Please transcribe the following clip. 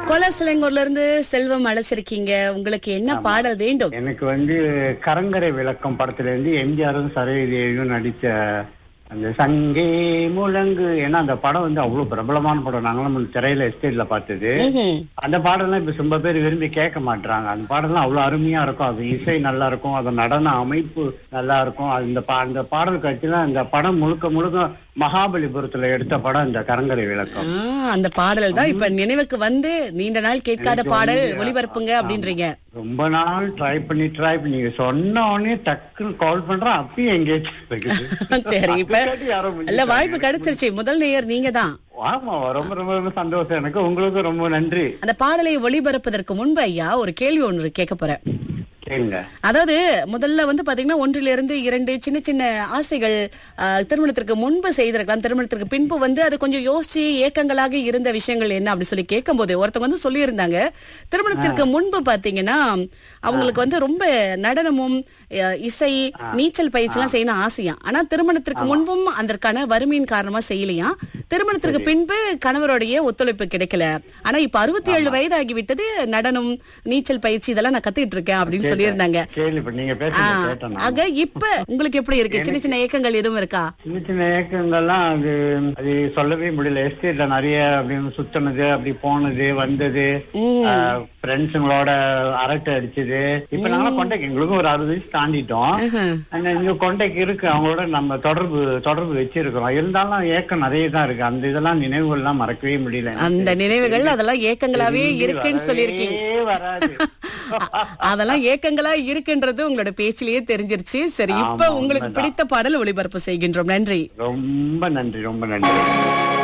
கோலாசலங்கூர்ல இருந்து செல்வம் அழைச்சிருக்கீங்க உங்களுக்கு என்ன பாடல் வேண்டும் எனக்கு வந்து கரங்கரை விளக்கம் படத்துல இருந்து எம்ஜிஆரும் சரோஜதேவியும் நடிச்ச அந்த சங்கே முழங்கு ஏன்னா அந்த படம் வந்து அவ்வளவு பிரபலமான படம் நாங்களும் திரையில எஸ்டேட்ல பார்த்தது ம்ஹும். அந்த பாடலாம் இப்ப ரொம்ப பேர் விரும்பி கேட்க மாட்டாங்க அந்த பாடலாம் அவ்வளவு அருமையா இருக்கும் அது இசை நல்லா இருக்கும் அது நடன அமைப்பு நல்லா இருக்கும் அது இந்த பா- அந்த பாடல் காட்சியில அந்த படம் முழுக்க முழுக்க மகாபலிபுரத்துல எடுத்த படம் இந்த கரங்கரை விளக்கம் ஆ, அந்த பாடல் தான் இப்ப நினைவுக்கு வந்து நீண்ட நாள் கேட்காத எனக்கு பாடல் வந்து, ஒளிபரப்புங்க அப்படின்றீங்க ரொம்ப நாள் ட்ரை பண்ணி ட்ரை பண்ணி நீங்க சொன்ன உடனே டக்குன்னு கால் பண்றேன் அப்பயும் எங்கேஜ் இருக்குது சரி இப்ப அதுக்காட்டி யாரோ இல்ல முடிஞ்சுட்டாங்க. வாய்ப்பு கிடைச்சிருச்சு முதல் நேயர் நீங்க தான் ஆமா ரொம்ப ரொம்ப ரொம்ப சந்தோஷம் எனக்கு உங்களுக்கு ரொம்ப நன்றி அந்த பாடலை ஒளிபரப்பதற்கு முன்பு ஐயா ஒரு கேள்வி ஒன்று கேட்க போறேன் கேளுங்க அதாவது முதல்ல வந்து பாத்தீங்கன்னா ஒன்றிலிருந்து இருந்து இரண்டு சின்ன சின்ன ஆசைகள் ஆஹ், திருமணத்திற்கு முன்பு செய்திருக்கலாம் திருமணத்திற்கு பின்பு வந்து அது கொஞ்சம் யோசிச்சு ஏக்கங்களாக இருந்த விஷயங்கள் என்ன அப்படி சொல்லி கேட்கும்போது ஒருத்தவங்க வந்து சொல்லியிருந்தாங்க திருமணத்திற்கு முன்பு பாத்தீங்கன்னா அவங்களுக்கு வந்து ரொம்ப நடனமும் அஹ், இசை நீச்சல் பயிற்சி எல்லாம் செய்யணும் ஆசையா ஆனா திருமணத்திற்கு முன்பும் அதற்கான வறுமையின் காரணமா செய்யலையா திருமணத்திற்கு பின்பு கணவருடைய ஒத்துழைப்பு கிடைக்கல ஆனா இப்ப அறுபத்தி ஏழு வயது ஆகிவிட்டது நடனம் நீச்சல் பயிற்சி இதெல்லாம் நான் கத்துக்கிட்டு இருக்கேன் அப்படின்னு சொல்லியிருந்தாங்க கேள்வி இப்ப நீங்க ஆ, பேசுறது கேட்டேன் நான். ஆக இப்ப உங்களுக்கு எப்படி இருக்கு சின்ன சின்ன ஏக்கங்கள் எதுவும் இருக்கா சின்ன சின்ன ஏக்கங்கள்லாம் அது அது சொல்லவே முடியல எஸ்டேட்ல நிறைய அப்படின்னு சுத்தினது அப்படி போனது வந்தது ஃப்ரெண்ட்ஸுங்களோட அரட்டை அடிச்சது இப்ப நாங்க கொண்டைக்கு எங்களுக்கும் ஒரு அறுபது வயசு தாண்டிட்டோம் ஆனா இங்க கொண்டைக்கு இருக்கு அவங்களோட நம்ம தொடர்பு தொடர்பு வச்சிருக்கிறோம் இருந்தாலும் ஏக்கம் நிறைய தான் இருக்கு அந்த இதெல்லாம் நினைவுகள் எல்லாம் மறக்கவே முடியல எனக்கு. அந்த நினைவுகள் அதெல்லாம் ஏக்கங்களாவே திரும்பி இருக்குன்னு வரவே சொல்லியிருக்கீங்க வராது அதெல்லாம் ஏக்கங்களா இருக்குன்றது உங்களோட பேச்சிலேயே தெரிஞ்சிருச்சு சரி இப்ப ஆமா, உங்களுக்கு உண்மைதான். பிடித்த பாடல் ஒளிபரப்பு செய்கின்றோம் நன்றி ரொம்ப நன்றி ரொம்ப நன்றி